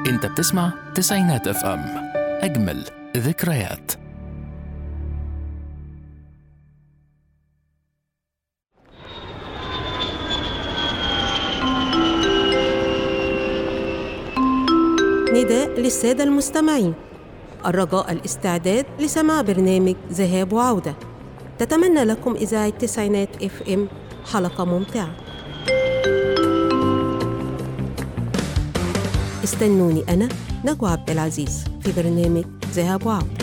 انت بتسمع تسعينات اف ام اجمل ذكريات نداء للسادة المستمعين الرجاء الاستعداد لسماع برنامج ذهاب وعودة تتمنى لكم إذاعة تسعينات اف ام حلقة ممتعة استنوني أنا نجوى عبد العزيز في برنامج ذهاب وعودة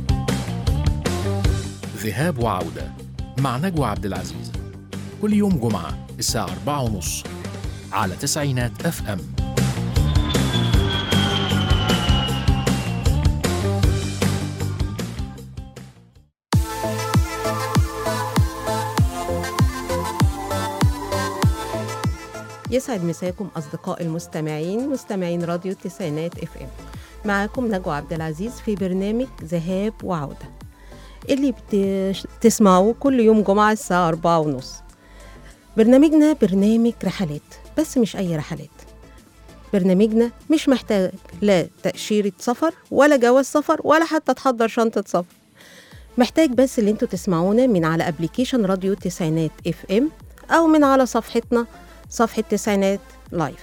ذهاب وعودة مع نجوى عبد العزيز كل يوم جمعة الساعة أربعة ونص على تسعينات اف ام يسعد مساكم أصدقاء المستمعين مستمعين راديو التسعينات اف ام معاكم نجوى عبد العزيز في برنامج ذهاب وعودة اللي بتسمعوه كل يوم جمعة الساعة أربعة ونص برنامجنا برنامج رحلات بس مش أي رحلات برنامجنا مش محتاج لا تأشيرة سفر ولا جواز سفر ولا حتى تحضر شنطة سفر محتاج بس اللي انتوا تسمعونا من على ابلكيشن راديو التسعينات اف ام او من على صفحتنا صفحة تسعينات لايف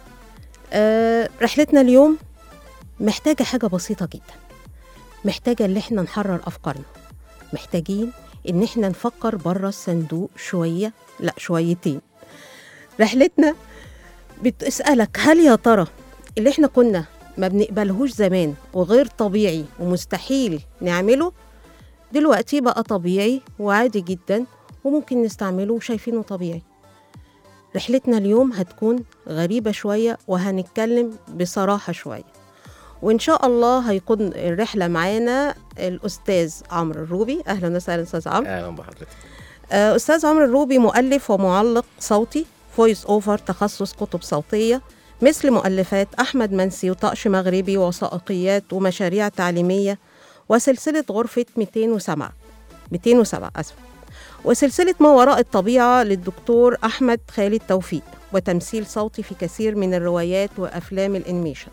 أه رحلتنا اليوم محتاجة حاجة بسيطة جدا محتاجة اللي احنا نحرر أفكارنا محتاجين إن احنا نفكر بره الصندوق شوية لا شويتين رحلتنا بتسألك هل يا ترى اللي احنا كنا ما بنقبلهوش زمان وغير طبيعي ومستحيل نعمله دلوقتي بقى طبيعي وعادي جدا وممكن نستعمله وشايفينه طبيعي رحلتنا اليوم هتكون غريبة شوية وهنتكلم بصراحة شوية وإن شاء الله هيكون الرحلة معانا الأستاذ عمرو الروبي أهلا وسهلا أستاذ عمرو اهلا بحضرتك آه، أستاذ عمرو الروبي مؤلف ومعلق صوتي فويس أوفر تخصص كتب صوتية مثل مؤلفات أحمد منسي وطقش مغربي ووثائقيات ومشاريع تعليمية وسلسلة غرفة 207 207 أسف وسلسلة ما وراء الطبيعة للدكتور أحمد خالد توفيق وتمثيل صوتي في كثير من الروايات وأفلام الإنيميشن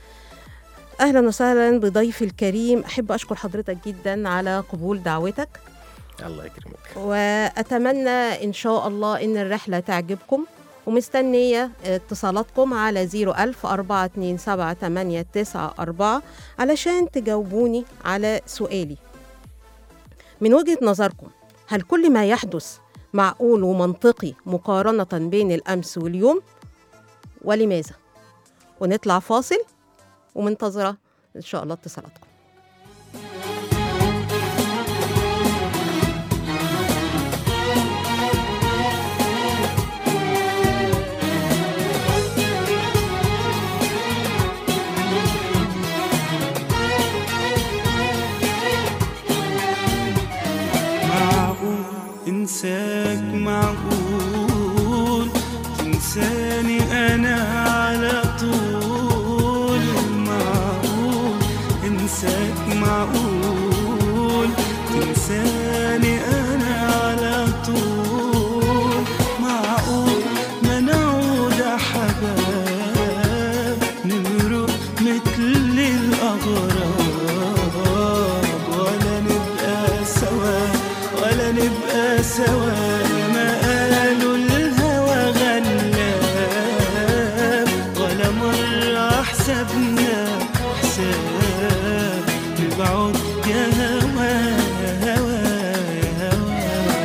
أهلا وسهلا بضيفي الكريم أحب أشكر حضرتك جدا على قبول دعوتك الله يكرمك وأتمنى إن شاء الله إن الرحلة تعجبكم ومستنية اتصالاتكم على 01000 427 علشان تجاوبوني على سؤالي من وجهة نظركم هل كل ما يحدث معقول ومنطقي مقارنة بين الأمس واليوم؟ ولماذا؟ ونطلع فاصل ومنتظرة إن شاء الله اتصالاتكم معقول انساك معقول تنساني انا على طول معقول انساك معقول تنساني انا على طول معقول ما نعود حباب نمرق مثل الاغراب ولا نبقى سوا ولا نبقى سوا ما قالوا الهوى غلاب ولا مرة حسبنا حساب نبعد يا هوا هوا يا هوا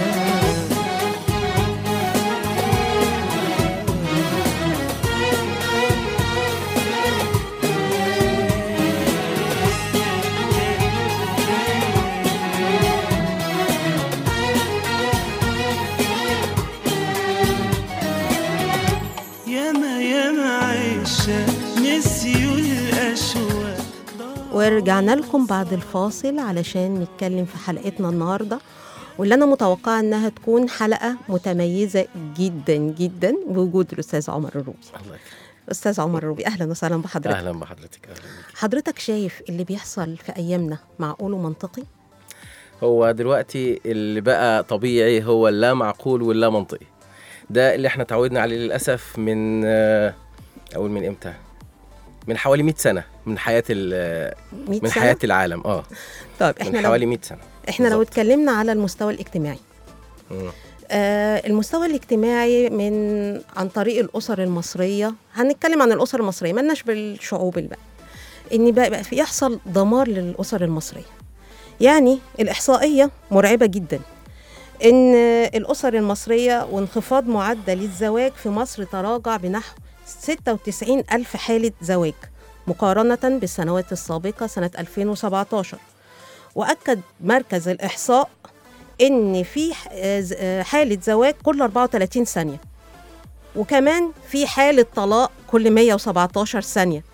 ياما ياما عيشة نسيوا الأشواق ورجعنا لكم بعد الفاصل علشان نتكلم في حلقتنا النهاردة واللي أنا متوقعة إنها تكون حلقة متميزة جدا جدا بوجود الأستاذ عمر الروبي الله يكرمك أستاذ عمر الروبي أهلا وسهلا بحضرتك اهلا بحضرتك اهلا بك حضرتك شايف اللي بيحصل في أيامنا معقول ومنطقي؟ هو دلوقتي اللي بقى طبيعي هو اللا معقول واللا منطقي ده اللي احنا تعودنا عليه للاسف من آه، اقول من امتى من حوالي 100 سنه من حياه ال- 100 من سنة حياه العالم اه طيب من احنا لو حوالي 100 سنه احنا لو بالظبط. اتكلمنا على المستوى الاجتماعي مم. آه المستوى الاجتماعي من عن طريق الاسر المصريه هنتكلم عن الاسر المصريه مالناش بالشعوب الباقيه ان بقى, بقى في يحصل دمار للاسر المصريه يعني الاحصائيه مرعبه جدا ان الاسر المصريه وانخفاض معدل الزواج في مصر تراجع بنحو 96 ألف حالة زواج مقارنة بالسنوات السابقة سنة 2017 وأكد مركز الإحصاء إن في ح- آه ز- آه حالة زواج كل 34 ثانية وكمان في حالة طلاق كل 117 ثانية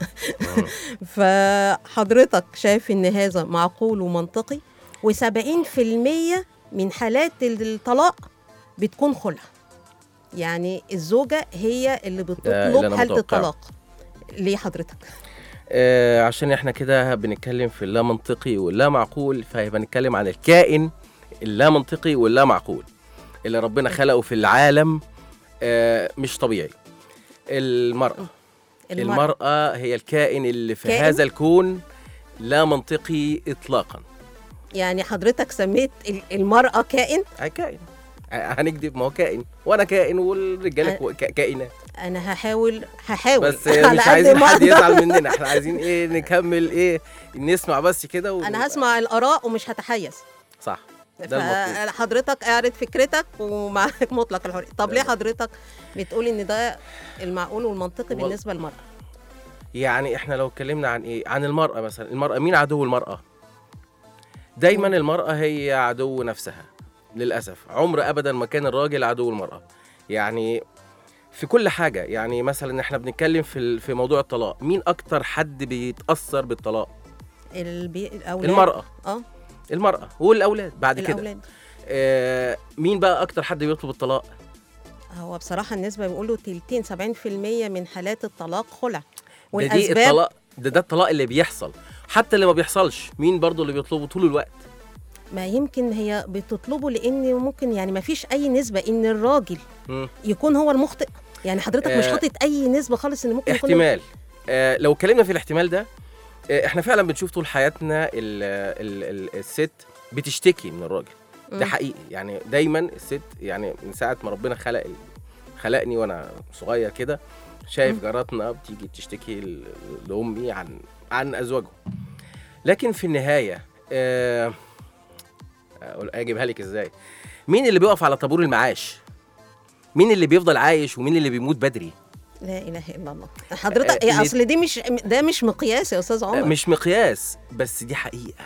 فحضرتك شايف إن هذا معقول ومنطقي و70% من حالات الطلاق بتكون خلع يعني الزوجة هي اللي اللي بتطلب أنا حالة متوقعه. الطلاق ليه حضرتك؟ آه عشان احنا كده بنتكلم في اللا منطقي واللا معقول فهيبقى نتكلم عن الكائن اللا منطقي واللا معقول اللي ربنا خلقه في العالم آه مش طبيعي المرأة المرأة هي الكائن اللي في كائن؟ هذا الكون لا منطقي إطلاقا يعني حضرتك سميت ال- المرأة كائن آه، كائن آه، هنكذب ما هو كائن وانا كائن والرجاله أنا- كو- كا- كائنات أنا هحاول هحاول بس على مش قد عايزين ما حد أقدر. يزعل مننا احنا عايزين ايه نكمل ايه نسمع بس كده و... أنا هسمع الآراء ومش هتحيز صح ده المطلوب فحضرتك اعرض فكرتك ومعاك مطلق الحرية طب ليه حضرتك بتقول ان ده المعقول والمنطقي وال- بالنسبة للمرأة يعني احنا لو اتكلمنا عن ايه عن المرأة مثلا المرأة مين عدو المرأة دايما المرأة هي عدو نفسها للأسف عمر أبدا ما كان الراجل عدو المرأة يعني في كل حاجة يعني مثلا احنا بنتكلم في ال- في موضوع الطلاق مين أكتر حد بيتأثر بالطلاق البي... الأولاد المرأة اه المرأة والأولاد بعد كده الأولاد آه مين بقى أكتر حد بيطلب الطلاق هو بصراحة النسبة بيقولوا تلتين 70% من حالات الطلاق خلع ده دي والأسباب الطلاق ده ده الطلاق اللي بيحصل حتى اللي ما بيحصلش مين برضو اللي بيطلبه طول الوقت ما يمكن هي بتطلبه لان ممكن يعني ما فيش اي نسبه ان الراجل مم. يكون هو المخطئ يعني حضرتك مش آه، حاطط اي نسبه خالص ان ممكن يكون احتمال آه لو اتكلمنا في الاحتمال ده آه احنا فعلا بنشوف طول حياتنا ال ال ال الست بتشتكي من الراجل ده مم. حقيقي يعني دايما الست يعني من ساعه ما ربنا خلق خلقني وانا صغير كده شايف جاراتنا بتيجي تشتكي ل- لامي عن عن ازواجهم لكن في النهايه آه أقول- اجيبها لك ازاي مين اللي بيقف على طابور المعاش مين اللي بيفضل عايش ومين اللي بيموت بدري لا اله الا الله حضرتك آه، يا نت- اصل دي مش ده مش مقياس يا استاذ عمر مش مقياس بس دي حقيقه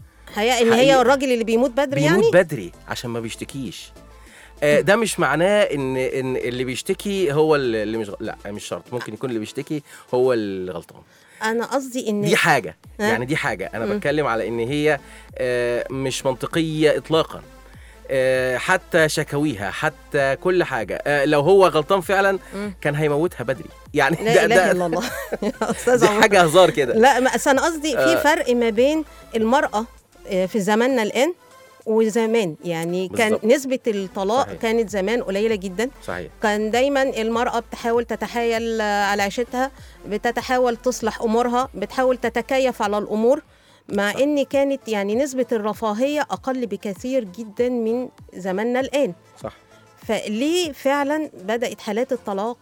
هي ان حقيقة. هي الراجل اللي بيموت بدري يعني بيموت بدري عشان ما بيشتكيش آه، ده مش معناه ان ان اللي بيشتكي هو اللي اللي مش غ- لا مش شرط ممكن يكون اللي بيشتكي هو اللي غلطان انا قصدي ان دي حاجه ها؟ يعني دي حاجه انا مم. بتكلم على ان هي آه، مش منطقيه اطلاقا آه، حتى شكاويها حتى كل حاجه آه، لو هو غلطان فعلا مم. كان هيموتها بدري يعني لا ده, اله ده الا الله يا استاذ دي عمر حاجه هزار كده لا ما أصل انا قصدي في آه. فرق ما بين المراه آه، في زماننا الان وزمان يعني كان بالظبط. نسبه الطلاق صحيح. كانت زمان قليله جدا صحيح كان دايما المرأة بتحاول تتحايل على عيشتها بتتحاول تصلح أمورها بتحاول تتكيف على الأمور مع صح. إن كانت يعني نسبة الرفاهية أقل بكثير جدا من زماننا الآن صح فليه فعلا بدأت حالات الطلاق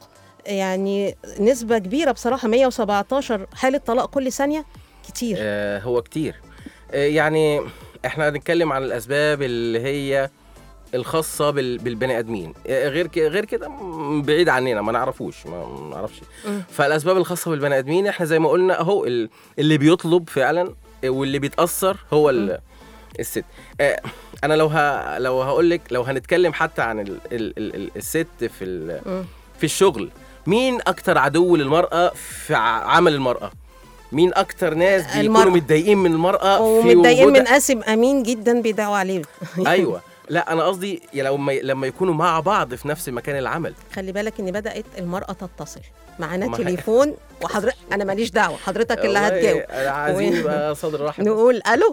يعني نسبة كبيرة بصراحة 117 حالة طلاق كل ثانية كتير آه هو كتير آه يعني احنا هنتكلم عن الاسباب اللي هي الخاصه بال- بالبني ادمين آه غير كده غير كده م- بعيد عننا ما نعرفوش ما نعرفش مم. فالاسباب الخاصه بالبني ادمين احنا زي ما قلنا اهو ال- اللي بيطلب فعلا آه، واللي بيتاثر هو ال- الست آه انا لو ه... لو هقول لك لو هنتكلم حتى عن ال... ال... ال... الست في ال... مم. في الشغل مين اكتر عدو للمراه في ع- عمل المراه مين اكتر ناس بيكونوا المرأة. متضايقين من المراه في ومتضايقين وجودها من قاسم أمين جدا بيدعوا عليه ايوه لا انا قصدي لو ما لما يكونوا مع بعض في نفس مكان العمل خلي بالك ان بدات المراه تتصل معانا ما هي- تليفون وحضرتك انا ماليش دعوه حضرتك اللي والله هتجاوب أنا عايزين و- يبقى صدر رحب نقول الو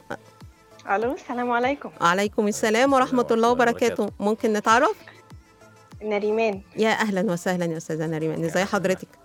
الو السلام عليكم عليكم السلام ورحمه ورحمة الله الله وبركاته ممكن نتعرف نريمان يا اهلا وسهلا يا استاذه نريمان ازي حضرتك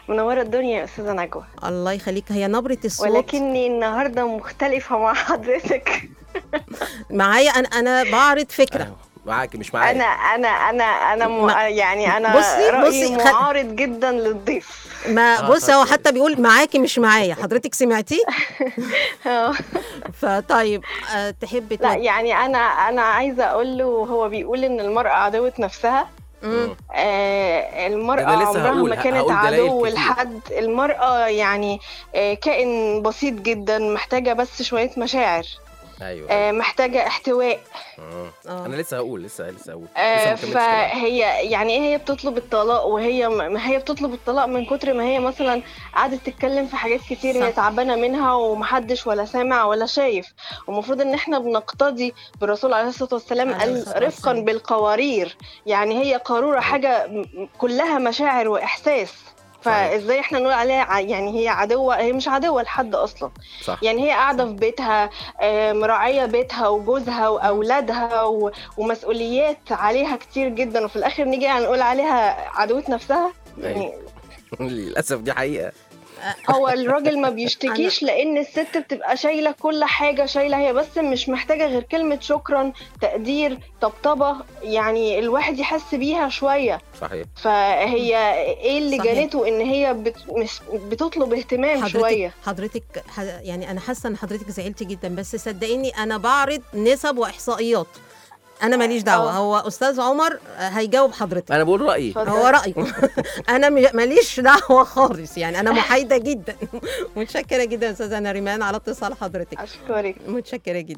منورة الدنيا يا أستاذة نجوى الله يخليك هي نبرة الصوت ولكني النهاردة مختلفة مع حضرتك معايا انا انا بعرض فكره أهو، معاكي مش معايا أنا أنا أنا أنا م... ما- يعني أنا بصي- رأيي بصي، خ- معارض جدا للضيف ما آه، بص طيب. هو حتى بيقول معاكي مش معايا حضرتك سمعتيه آه. فطيب أه تحبي لا تنج- يعني أنا أنا عايزة أقول له هو بيقول إن المرأة عدوة نفسها مم. آه، المرأة ده أنا لسه عمرها هقول- ما كانت هقول دلائل عدو كتير. لحد المرأة يعني آه، كائن بسيط جدا محتاجة بس شوية مشاعر ايوه آه، محتاجة احتواء مم. آه. انا لسه هقول لسه لسه هقول آه، لسه ما كملتش كلام. فهي يعني ايه هي بتطلب الطلاق وهي ما هي بتطلب الطلاق من كتر ما هي مثلا قعدت تتكلم في حاجات كتير صح. هي تعبانه منها ومحدش ولا سامع ولا شايف والمفروض ان احنا بنقتدي بالرسول عليه الصلاه والسلام عليه قال الصلاة رفقا والسلام. بالقوارير يعني هي قاروره حاجه م- كلها مشاعر واحساس صحيح. فازاي احنا نقول عليها ع- يعني هي عدوه هي مش عدوه لحد اصلا صح يعني هي قاعده في بيتها آه، مراعيه بيتها وجوزها واولادها و- ومسؤوليات عليها كتير جدا وفي الاخر نيجي يعني نقول عليها عدوه نفسها يعني للاسف دي حقيقه هو الراجل ما بيشتكيش لان الست بتبقى شايله كل حاجه شايله هي بس مش محتاجه غير كلمه شكرا تقدير طبطبه يعني الواحد يحس بيها شويه صحيح فهي ايه اللي صحيح. جانته ان هي بت... مش بتطلب اهتمام حضرتك شويه حضرتك ح- يعني انا حاسه ان حضرتك زعلتي جدا بس صدقيني انا بعرض نسب واحصائيات انا ماليش دعوه آه. هو استاذ عمر آه، هيجاوب حضرتك انا بقول رايي اتفضل. هو رايه انا م- ماليش دعوه خالص يعني انا محايده جدا متشكره جدا يا استاذه نريمان على اتصال حضرتك اشكرك متشكره جدا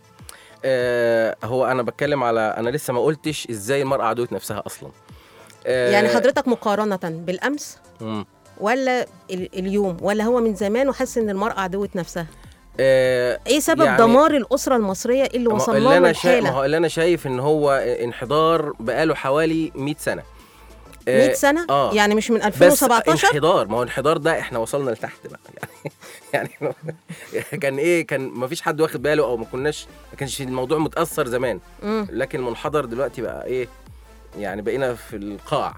آه هو انا بتكلم على انا لسه ما قلتش ازاي المراه عدوه نفسها اصلا آه يعني حضرتك مقارنه بالامس مم. ولا ال- اليوم ولا هو من زمان وحاسس ان المراه عدوه نفسها آه ايه سبب يعني- يعني دمار الاسره المصريه اللي ما هو وصلنا اللي له انا شايف ما الحاله هو اللي انا شايف ان هو انحدار بقاله حوالي 100 سنه آه، 100 سنه اه يعني مش من بس 2017 انحدار ما هو انحدار ده احنا وصلنا لتحت بقى يعني يعني كان ايه كان ما فيش حد واخد باله او ما كناش ما كانش الموضوع متاثر زمان مم. لكن منحدر دلوقتي بقى ايه يعني بقينا في القاع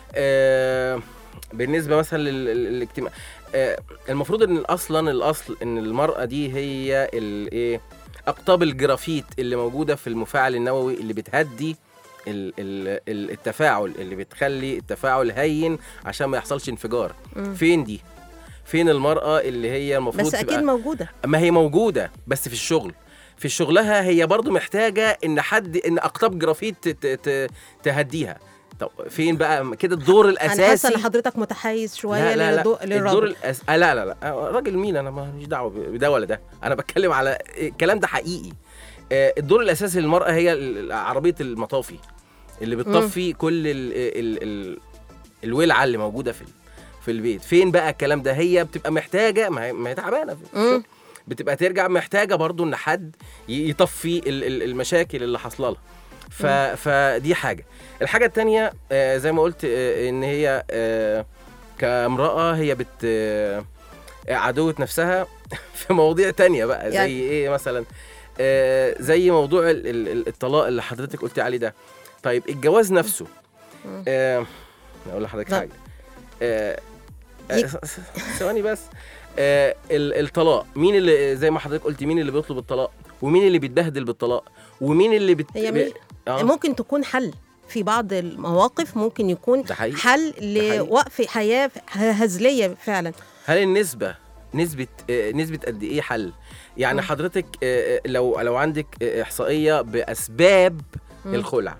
آه بالنسبه مثلا لل- لل- للاجتماع آه المفروض ان اصلا الاصل ان المراه دي هي الايه اقطاب الجرافيت اللي موجوده في المفاعل النووي اللي بتهدي ال- ال- ال- التفاعل اللي بتخلي التفاعل هين عشان ما يحصلش انفجار مم. فين دي فين المرأة اللي هي المفروض بس اكيد تبقى موجوده ما هي موجودة بس في الشغل في شغلها هي برضو محتاجة ان حد ان اقطاب جرافيت ت- ت- تهديها طب فين بقى كده الدور انا حاسه الاساسي ان حضرتك متحيز شويه لا لا لا للضوء الدور للرجل الأس... آه لا لا لا آه، راجل مين انا ماليش دعوه بده ولا ده انا بتكلم على الكلام ده حقيقي آه، الدور الاساسي للمراه هي ال- عربيه المطافي اللي بتطفي كل ال... ال... ال... الولعه اللي موجوده في ال- في البيت فين بقى الكلام ده هي بتبقى محتاجه ما هي, ما هي تعبانه في مم. الشغل. بتبقى ترجع محتاجه برضو ان حد ي- يطفي ال- ال- المشاكل اللي حاصله لها ف... فدي حاجه الحاجه التانية آه، زي ما قلت آه، ان هي آه، كامراه هي بت آه، عدوة نفسها في مواضيع تانية بقى زي يعني- ايه مثلا آه، زي موضوع ال- ال- ال- الطلاق اللي حضرتك قلتي عليه ده طيب الجواز نفسه مم. آه، اقول لحضرتك لا. حاجه آه، آه، يك- س- س- ثواني بس آه، ال- الطلاق مين اللي زي ما حضرتك قلتي مين اللي بيطلب الطلاق ومين اللي بيتبهدل بالطلاق ومين اللي بت... هي ب- مين؟ آه. ممكن تكون حل في بعض المواقف ممكن يكون ده حقيقي. حل حقيقي. لوقف حياه هزليه فعلا هل النسبة نسبة آه، نسبة قد ايه حل؟ يعني مم. حضرتك آه، آه، لو لو عندك آه، احصائية باسباب مم. الخلع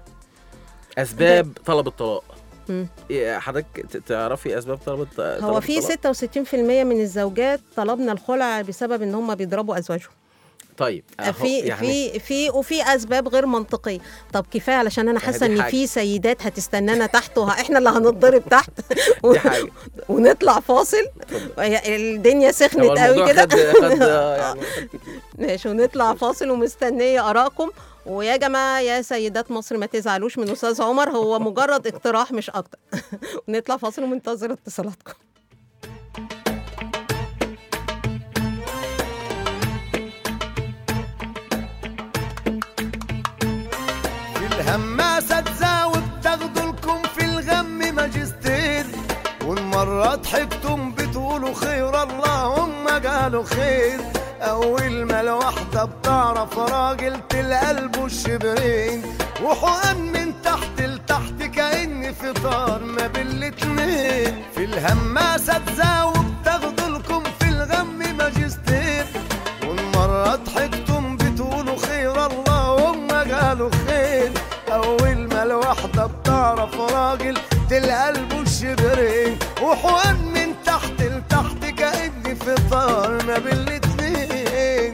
اسباب طلب الطلاق مم. إيه، حضرتك ت- تعرفي اسباب طلب الط- هو طلب في الطلاق؟ 66% من الزوجات طلبنا الخلع بسبب ان هم بيضربوا ازواجهم طيب أهو في يعني في في وفي اسباب غير منطقيه طب كفايه علشان انا دي حاسه ان حاجة. في سيدات هتستنانا تحت وه- احنا اللي هنتضرب تحت دي حاجة ونطلع فاصل هي الدنيا هو سخنت قوي الموضوع كده خد خد آه، يعني خد كتير. ماشي ونطلع فاصل ومستنيه ارائكم ويا جماعه يا سيدات مصر ما تزعلوش من استاذ عمر هو مجرد اقتراح مش اكتر ونطلع فاصل ومنتظر اتصالاتكم في الهماسة تزاوب تاخدوا لكم في الغم ماجستير والمرة مرة ضحكتم بتقولوا خير اللهم قالوا خير أول ما الواحدة بتعرف راجل تلقى قلبه الشبرين وحقن من تحت لتحت كأني في طار ما بين الاتنين في الهماسة تزاوب تاخدوا لكم في الغم ماجستير والمرة ضحكتم بتقولوا خير اللهم قالوا خير أول ما الواحدة بتعرف راجل تلقى قلبه الشبرين وحقن من تحت لتحت كأني في طار ما بين الاتنين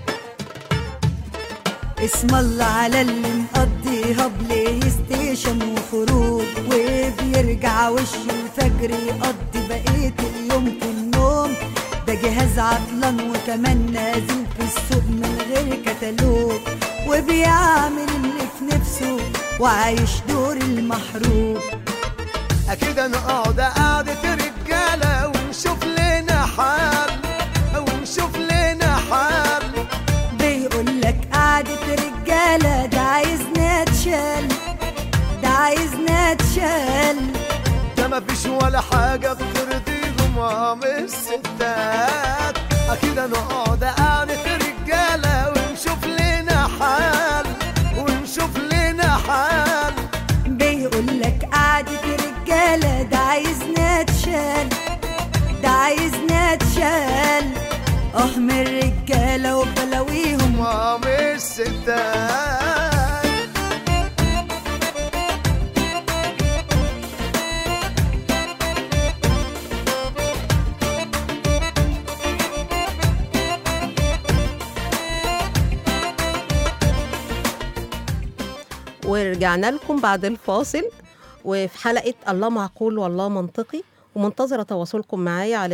اسم الله على اللي مقضيها بلاي ستيشن وخروج وبيرجع وش الفجر يقضي بقية اليوم في النوم ده جهاز عطلان وكمان نازل في السوق من غير كتالوج وبيعمل اللي في نفسه وعايش دور المحروق أكيد نقعد قعدة رجالة ونشوف لنا حال ونشوف لنا حال بيقول لك قعدة رجالة ده عايز نتشال ده عايز نتشال ده مفيش ولا حاجة بترضيهم عم الستات أكيد نقعد قعدة رجالة ونشوف لنا حال ونشوف لنا حال بيقول لك قعدة رجالة ده عايز نتشال ده عايز نتشال اه من الرجالة وبلاويهم عم الستات ورجعنا لكم بعد الفاصل وفي حلقة الله معقول والله منطقي ومنتظرة تواصلكم معايا على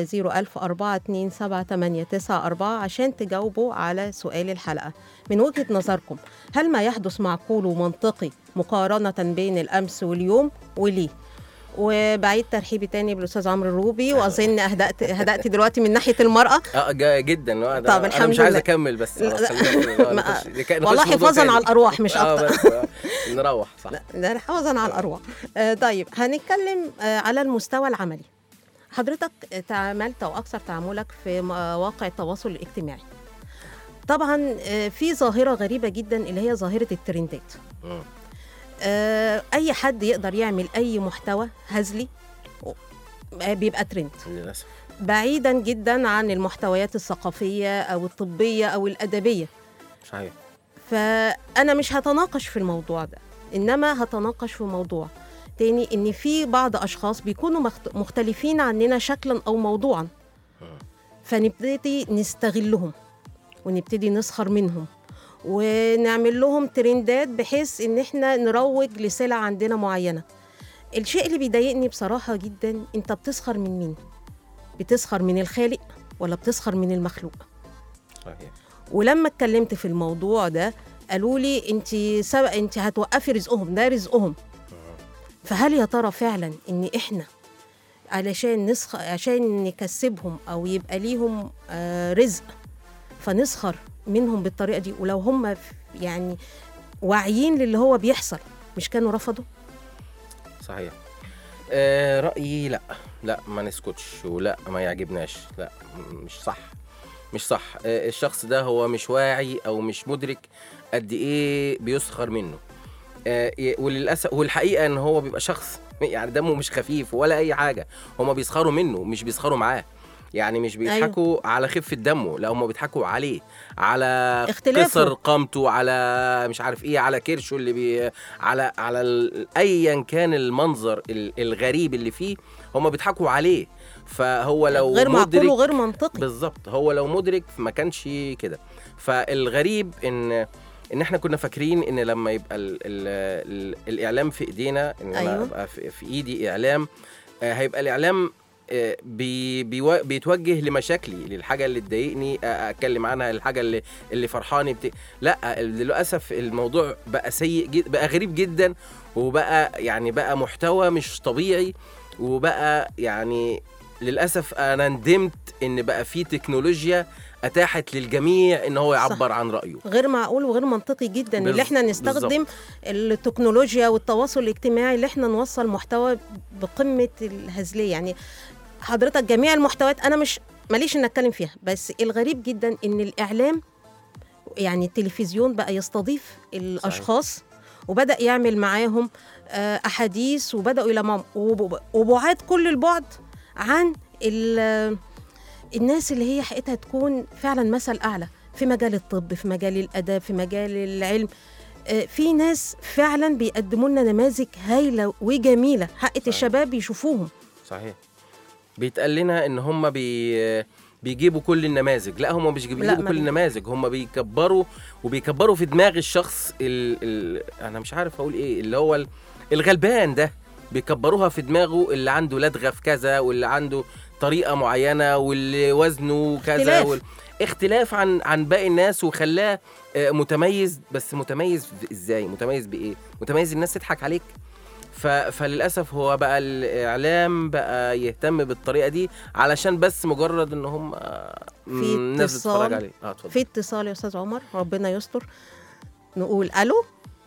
010427894 عشان تجاوبوا على سؤال الحلقة من وجهة نظركم هل ما يحدث معقول ومنطقي مقارنة بين الأمس واليوم وليه؟ وبعيد ترحيبي تاني بالاستاذ عمرو الروبي واظن اهدأت هدأت دلوقتي من ناحيه المراه اه جا- جدا آه، ده طب انا الحمد مش عايز لله. اكمل بس آه، لا. خلينا- آه، ما- نخش- نخش موضوع والله حفاظا تاني. على الارواح مش اه اكتر بس آه، نروح صح ده حفاظا على الارواح آه طيب هنتكلم آه على المستوى العملي حضرتك تعاملت او اكثر تعاملك في مواقع التواصل الاجتماعي طبعا آه في ظاهره غريبه جدا اللي هي ظاهره الترندات مم. آه اي حد يقدر يعمل اي محتوى هزلي آه، بيبقى ترند للاسف بعيدا جدا عن المحتويات الثقافيه او الطبيه او الادبيه صحيح فأنا مش هتناقش في الموضوع ده إنما هتناقش في موضوع تاني إن في بعض أشخاص بيكونوا مخت- مختلفين عننا شكلا أو موضوعا فنبتدي نستغلهم ونبتدي نسخر منهم ونعمل لهم ترندات بحيث إن إحنا نروج لسلع عندنا معينة الشيء اللي بيضايقني بصراحة جدا أنت بتسخر من مين؟ بتسخر من الخالق ولا بتسخر من المخلوق؟ صحيح ولما اتكلمت في الموضوع ده قالوا لي انت سبق انت هتوقفي رزقهم ده رزقهم فهل يا ترى فعلا ان احنا علشان نسخ عشان نكسبهم او يبقى ليهم آه رزق فنسخر منهم بالطريقه دي ولو هم ف- يعني واعيين للي هو بيحصل مش كانوا رفضوا صحيح آه رأيي لا لا ما نسكتش ولا ما يعجبناش لا م- مش صح مش صح آه الشخص ده هو مش واعي او مش مدرك قد ايه بيسخر منه آه ي- وللاسف والحقيقه ان هو بيبقى شخص يعني دمه مش خفيف ولا اي حاجه هما بيسخروا منه مش بيسخروا معاه يعني مش بيضحكوا أيوه. على خفه دمه لا هم بيضحكوا عليه على اختلافه. قصر قامته على مش عارف ايه على كرشه اللي بي على على ال- ايا كان المنظر ال- الغريب اللي فيه هم بيضحكوا عليه فهو لو غير معقول مدرك وغير منطقي بالظبط هو لو مدرك ما كانش كده فالغريب ان ان احنا كنا فاكرين ان لما يبقى ال ال ال الاعلام في ايدينا ان انا أيوة. ابقى في, في ايدي اعلام آه، هيبقى الاعلام آه، بي بيوا- بيتوجه لمشاكلي للحاجه اللي تضايقني آه، اتكلم عنها الحاجه اللي اللي فرحاني بت... لا للاسف الموضوع بقى سيء جدا بقى غريب جدا وبقى يعني بقى محتوى مش طبيعي وبقى يعني للاسف انا ندمت ان بقى في تكنولوجيا اتاحت للجميع ان هو يعبر عن رايه غير معقول وغير منطقي جدا بالظ- اللي احنا نستخدم التكنولوجيا والتواصل الاجتماعي اللي احنا نوصل محتوى بقمه الهزليه يعني حضرتك جميع المحتويات انا مش ماليش ان اتكلم فيها بس الغريب جدا ان الاعلام يعني التلفزيون بقى يستضيف الاشخاص وبدا يعمل معاهم آه، احاديث وبداوا يلمعوا وب- وبعاد كل البعد عن ال- الناس اللي هي حقيقتها تكون فعلا مثل اعلى في مجال الطب في مجال الاداب في مجال العلم آه، في ناس فعلا بيقدموا لنا نماذج هايله وجميله حقة الشباب يشوفوهم صحيح بيتقال لنا ان هم بي بيجيبوا كل النماذج لا هم مش لا، بيجيبوا ما كل بي- النماذج هم بيكبروا وبيكبروا في دماغ الشخص ال... ال... انا مش عارف اقول ايه اللي هو ال- الغلبان ده بيكبروها في دماغه اللي عنده لدغه في كذا واللي عنده طريقه معينه واللي وزنه كذا اختلاف. وال... اختلاف عن عن باقي الناس وخلاه آه، متميز بس متميز في- ازاي متميز بايه متميز الناس تضحك عليك ف... فللاسف هو بقى الاعلام بقى يهتم بالطريقه دي علشان بس مجرد ان هم في الناس بتتفرج اتصال عليه اه اتفضل في اتصال يا استاذ عمر ربنا يستر نقول الو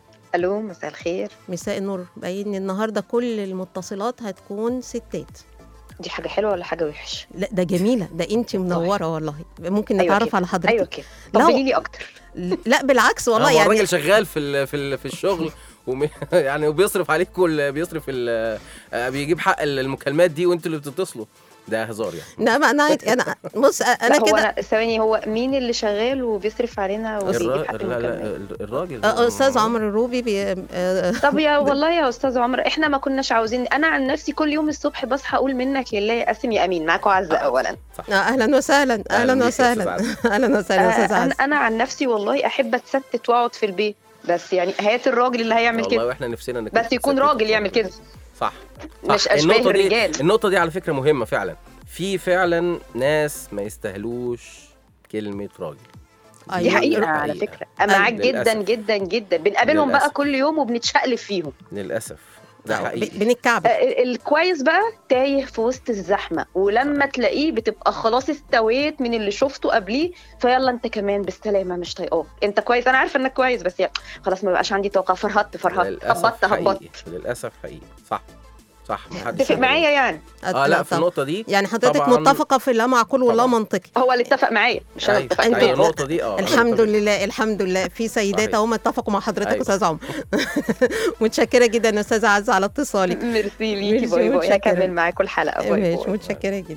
الو مساء الخير مساء النور باين النهارده كل المتصلات هتكون ستات دي حاجه حلوه ولا حاجه وحش لا ده جميله ده انت منوره والله ممكن أيوة نتعرف كده. على حضرتك ايوه كده لا، طب لي اكتر لا بالعكس والله والله يعني الراجل شغال في ال... في ال... في الشغل وم... يعني وبيصرف عليك كل بيصرف ال... آه، بيجيب حق المكالمات دي وانتوا اللي بتتصلوا ده هزار يعني لا ما انا انا بص انا لا هو كده انا ثواني هو مين اللي شغال وبيصرف علينا وبيجيب الرا... حق لا لا المكالمات الراجل آه، استاذ عمر الروبي بي... آه، طب يا والله يا استاذ عمر احنا ما كناش عاوزين انا عن نفسي كل يوم الصبح بصحى اقول منك لله يا قاسم يا امين معاكوا عزه اولا آه، اهلا وسهلا أهلاً اهلا بيك يا وسهلا أستاذ اهلا وسهلا يا استاذ آه، انا عز انا عن نفسي والله احب اتستت واقعد في البيت بس يعني هات الراجل اللي هيعمل والله كده واحنا نفسنا انك بس يكون تستفيد. راجل يعمل كده صح مش صح. أشباه النقطة دي الرجال. النقطة دي على فكرة مهمة فعلا في فعلا ناس ما يستاهلوش كلمة راجل دي أيوة. حقيقه على حقيقة. فكره انا معاك جدا للأسف. جدا جدا بنقابلهم بقى للأسف. كل يوم وبنتشقلب فيهم للأسف ده ب- حقيقي بنتكعب آه، الكويس بقى تايه في وسط الزحمه ولما تلاقيه بتبقى خلاص استويت من اللي شفته قبليه فيلا انت كمان بالسلامه مش طايقاك انت كويس انا عارفه انك كويس بس يعني خلاص ما بقاش عندي طاقه فرهطت فرهطت للأسف هبطت هبطت حقيقي للأسف حقيقي صح صح محدش تتفق يقدر معايا يعني اه لا في طبعاً. النقطة دي يعني حضرتك طبعاً- متفقه في لا معقول ولا طبعاً. منطقي هو اللي اتفق معايا مش انا أيوة، اتفقت أنت- أيوة معاه النقطة دي اه الحمد أنا لله الحمد لله في سيدات صحيح. اهو اتفقوا مع حضرتك أيوة. استاذ عمر متشكره جدا يا استاذه عزه على اتصالك ميرسي ليكي ميرسي، باي باي متشكرة. هكمل معاكم الحلقه باي ماشي باي متشكره جدا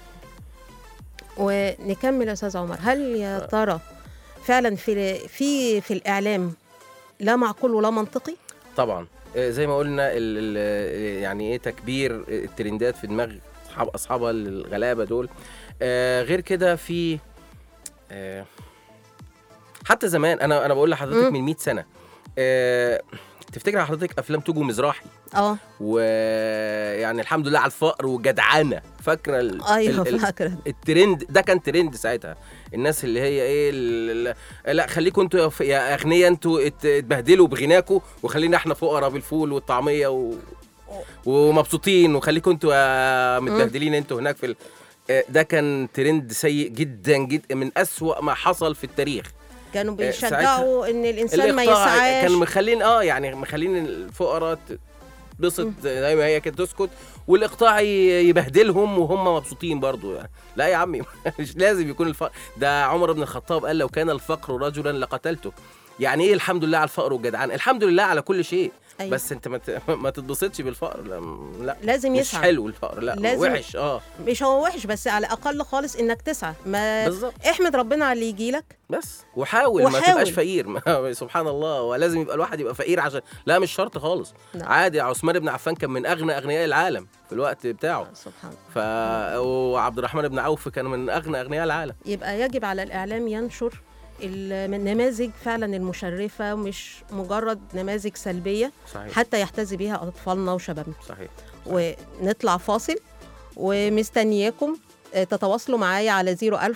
ونكمل يا استاذ عمر هل يا ترى فعلا في في في الاعلام لا معقول ولا منطقي طبعا آه، زي ما قلنا ال ال يعني ايه تكبير الترندات في دماغ اصحاب اصحابها الغلابه دول آه غير كده في آه حتى زمان انا انا بقول لحضرتك مم. من 100 سنه آه تفتكر حضرتك افلام توجو مزراحي اه ويعني الحمد لله على الفقر والجدعنه فاكره ال- ايوه ال- ال- فاكره الترند ده كان ترند ساعتها الناس اللي هي ايه ال- ال- لا خليكم انتوا يا ف- يا اغنياء انتوا ات- اتبهدلوا بغناكم وخلينا احنا فقراء بالفول والطعميه و... ومبسوطين وخليكم انتوا يا متبهدلين انتوا هناك في ال... آه، ده كان ترند سيء جدا جدا من أسوأ ما حصل في التاريخ كانوا آه، بيشجعوا ان الانسان ما الإقطاع يسعاش كان مخلين اه يعني مخلين الفقراء تبسط زي ما هي كده تسكت والاقطاع ي- يبهدلهم وهم مبسوطين برضو يعني لا يا عمي مش لازم يكون الفقر ده عمر بن الخطاب قال لو كان الفقر رجلا لقتلته يعني ايه الحمد لله على الفقر والجدعان الحمد لله على كل شيء أيوة. بس انت ما ت- ما تتبسطش بالفقر لا, لا لازم مش يسعى حلو الفقر لا لازم- وحش اه مش هو وحش بس على الاقل خالص انك تسعى ما بالظبط احمد ربنا على اللي يجيلك بس وحاول, ما وحاول. تبقاش فقير ما- سبحان الله ولازم يبقى الواحد يبقى فقير عشان لا مش شرط خالص نعم. عادي عثمان بن عفان كان من اغنى اغنياء العالم في الوقت بتاعه سبحان ف وعبد الرحمن بن عوف كان من اغنى اغنياء العالم يبقى يجب على الاعلام ينشر النماذج فعلا المشرفه مش مجرد نماذج سلبيه صحيح حتى يحتذي بها اطفالنا وشبابنا صحيح ونطلع فاصل ومستنياكم آه، تتواصلوا معايا على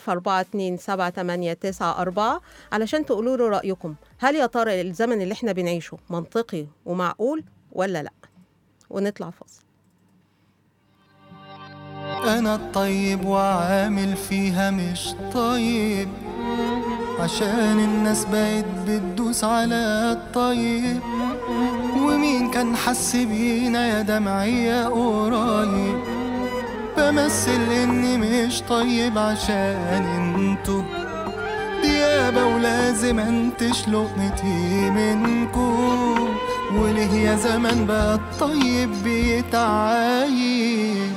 004278994 علشان تقولوا له رأيكم هل يا ترى الزمن اللي احنا بنعيشه منطقي ومعقول ولا لا ونطلع فاصل أنا الطيب وعامل فيها مش طيب عشان الناس بقت بتدوس على الطيب ومين كان حس بينا يا دمعية قريب بمشي وامثل اني مش طيب عشان انتو ديابة ولازم انتش لقمتي منكو وليه يا زمان بقى الطيب بيتعايب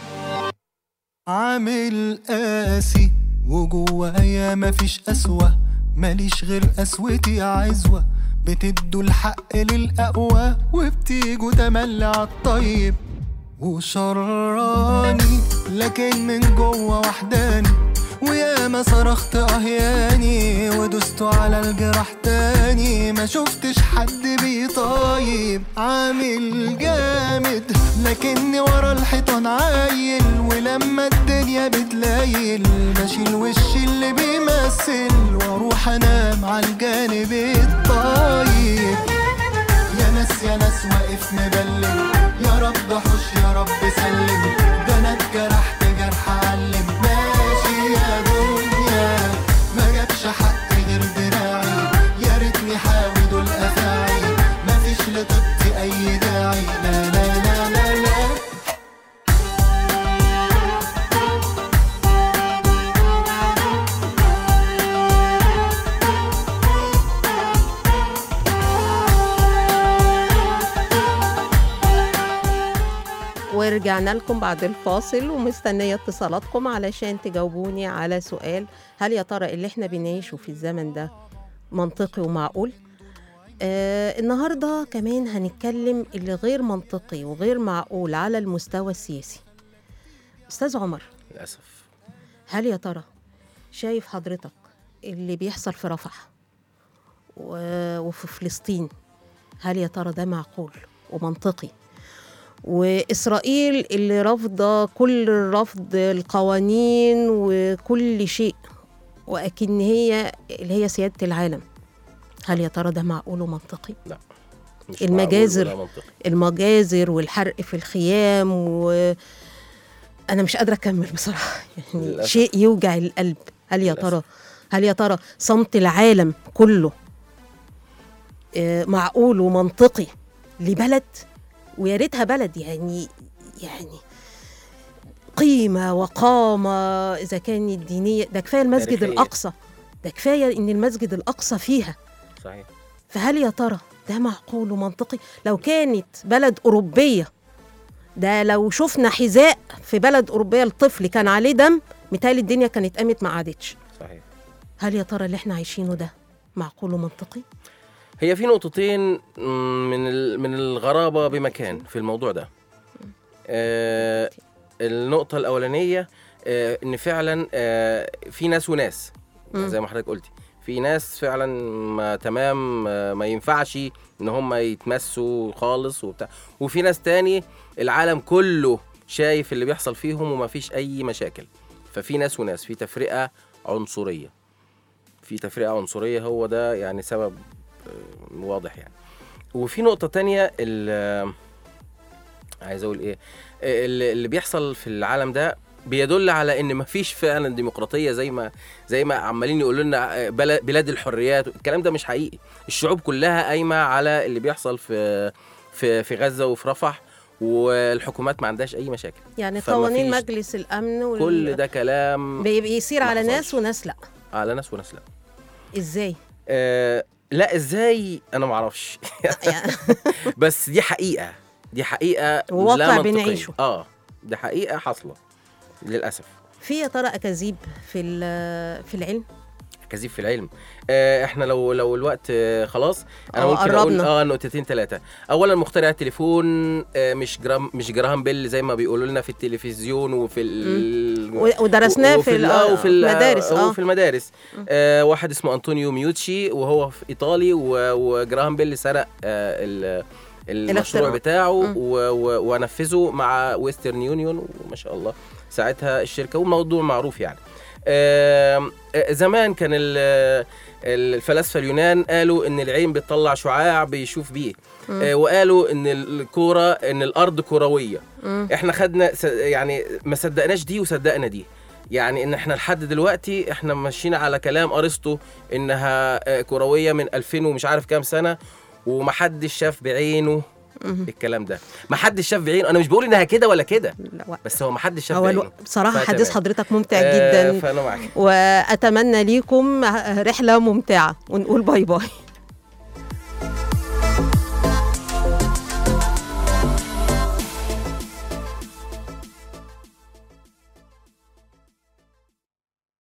عامل قاسي وجوايا مفيش قسوة ماليش غير قسوتي عزوة بتدوا الحق للأقوى وبتيجوا تملي عالطيب وشراني لكن من جوه وحداني وياما صرخت اهياني ودست على الجراح تاني ما شفتش حد بيطايب عامل جامد لكني ورا الحيطان عايل ولما الدنيا بتلايل بشيل وش اللي بيمثل واروح انام على الجانب الطيب يا ناس يا ناس واقف مبلم يا رب حوش يا رب سلم ده انا اتجرحت جرح علم ماشي يا دنيا ما جابش حق غير دراعي يا ريتني حاوي دول افاعي مفيش لطيبتي اي داعي لا لا لا لا لا ورجعنا لكم بعد الفاصل ومستنية اتصالاتكم علشان تجاوبوني على سؤال هل يا ترى اللي احنا بنعيشه في الزمن ده منطقي ومعقول؟ آه النهاردة كمان هنتكلم اللي غير منطقي وغير معقول على المستوى السياسي أستاذ عمر للاسف هل يا ترى شايف حضرتك اللي بيحصل في رفح و- وفي فلسطين هل يا ترى ده معقول ومنطقي وإسرائيل اللي رافضة كل الرفض القوانين وكل شيء وأكن هي اللي هي سيادة العالم هل يا ترى ده معقول ومنطقي؟ مش المجازر. معقول ولا منطقي. المجازر والحرق في الخيام و انا مش قادره اكمل بصراحه يعني للأسف. شيء يوجع القلب هل يا للأسف. ترى هل يا ترى صمت العالم كله آه، معقول ومنطقي لبلد ويا ريتها بلد يعني يعني قيمه وقامه اذا كانت دينيه ده كفايه المسجد تاريخية. الاقصى ده كفايه ان المسجد الاقصى فيها صحيح فهل يا ترى ده معقول ومنطقي لو كانت بلد أوروبية ده لو شفنا حذاء في بلد أوروبية لطفل كان عليه دم متهيألي الدنيا كانت قامت ما عادتش صحيح هل يا ترى اللي احنا عايشينه ده معقول ومنطقي؟ هي في نقطتين مم، من ال- من الغرابه بمكان في الموضوع ده آه النقطه الاولانيه آه ان فعلا آه في ناس وناس مم. زي ما حضرتك قلتي في ناس فعلا ما تمام آه، ما ينفعش ان هم يتمسوا خالص وبتاع وفي ناس تاني العالم كله شايف اللي بيحصل فيهم وما فيش اي مشاكل ففي ناس وناس في تفرقه عنصريه في تفرقه عنصريه هو ده يعني سبب آه، واضح يعني وفي نقطه تانية ال- عايز اقول ايه آه، اللي اللي بيحصل في العالم ده بيدل على ان مفيش فعلا ديمقراطيه زي ما زي ما عمالين يقولوا لنا آه، بلا- بلاد الحريات الكلام ده مش حقيقي الشعوب كلها قايمه على اللي بيحصل في في في غزه وفي رفح والحكومات ما عندهاش اي مشاكل يعني فما قوانين فيش- مجلس الأمن وال... كل ده كلام بي- بيصير ما على حصلش. ناس وناس لا على ناس وناس لا ازاي؟ آه لا ازاي انا ما اعرفش يعني بس دي حقيقه دي حقيقه وواقع لا منطقية. بنعيشه. اه دي حقيقه حاصله للاسف في يا ترى أكاذيب في ال- في العلم؟ كذيب في العلم آه احنا لو لو الوقت آه خلاص انا آه، ممكن اقول قربنا. اه نقطتين ثلاثه اولا مخترع التليفون آه مش جرام مش جراهام بيل زي ما بيقولوا لنا في التلفزيون وفي ال و- ودرسناه وفي في ال- ال- آه، وفي ال- المدارس آه اه وفي المدارس آه واحد اسمه انطونيو ميوتشي وهو في ايطالي و- وجراهام بيل سرق آه ال- المشروع الاختراع. بتاعه مم. و- و- ونفذه مع ويسترن يونيون وما شاء الله ساعتها الشركه والموضوع معروف يعني آم، آه، زمان كان ال- الفلاسفه اليونان قالوا ان العين بتطلع شعاع بيشوف بيه مم. آه، وقالوا ان الكوره ان الارض كرويه مم. احنا خدنا س- يعني ما صدقناش دي وصدقنا دي يعني ان احنا لحد دلوقتي احنا ماشيين على كلام ارسطو انها آه، كرويه من 2000 ومش عارف كام سنه ومحدش شاف بعينه مهم. الكلام ده ما حدش شاف بعينه انا مش بقول انها كده ولا كده لا و- بس هو ما حدش شاف هو بعينه الو... بصراحه فتمام. حديث حضرتك ممتع آه، جدا فانا معاك واتمنى ليكم رحله ممتعه ونقول باي باي